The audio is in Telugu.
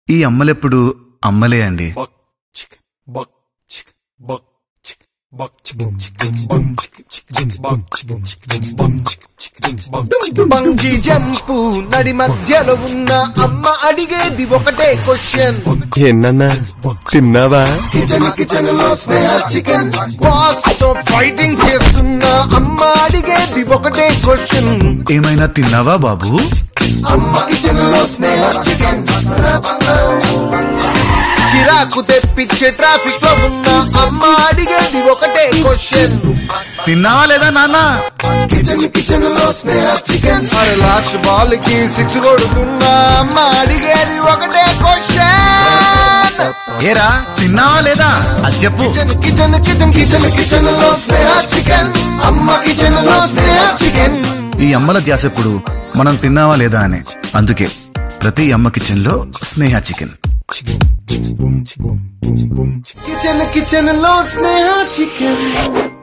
ఈ అమ్మలెప్పుడు అమ్మలే అండి buck chicken buck chicken buck chicken buck chicken chicken buck chicken chicken buck chicken chicken buck chicken chicken buck chicken bungee jump నడి మధ్యలో ఉన్న అమ్మ అడిగేది ఒకటే క్వశ్చన్ ఏనన్నా తిన్నావా కిచెన్ కిచెన్ లో స్నేహ చికెన్ బాస్ తో ఫైటింగ్ చేస్తున్న అమ్మ అడిగేది ఒకటే క్వశ్చన్ ఏమైనా తిన్నావా బాబు అమ్మ కిచెన్ లో స్నేహ చికెన్ చిరాకు తెప్పించే ట్రాఫిక్ లో ఉన్న అమ్మ అడిగేది ఒకటే క్వశ్చన్ తిన్నావా లేదా నాన్న కిచెన్ కిచెన్ లో స్నేహ చికెన్ అరే లాస్ట్ బాల్ కి సిక్స్ కొడుతున్న అమ్మ అడిగేది ఒకటే క్వశ్చన్ ఏరా తిన్నావా లేదా అది చెప్పు kitchen kitchen kitchen kitchen kitchen లో స్నేహ చికెన్ అమ్మ కిచెన్ లో స్నేహ చికెన్ ఈ అమ్మల ధ్యాస ఎప్పుడు మనం తిన్నావా లేదా అని అందుకే ప్రతి అమ్మ కిచెన్ లో స్నేహ చికెన్ కిచెన్ కిచెన్ లో స్నేహ చికెన్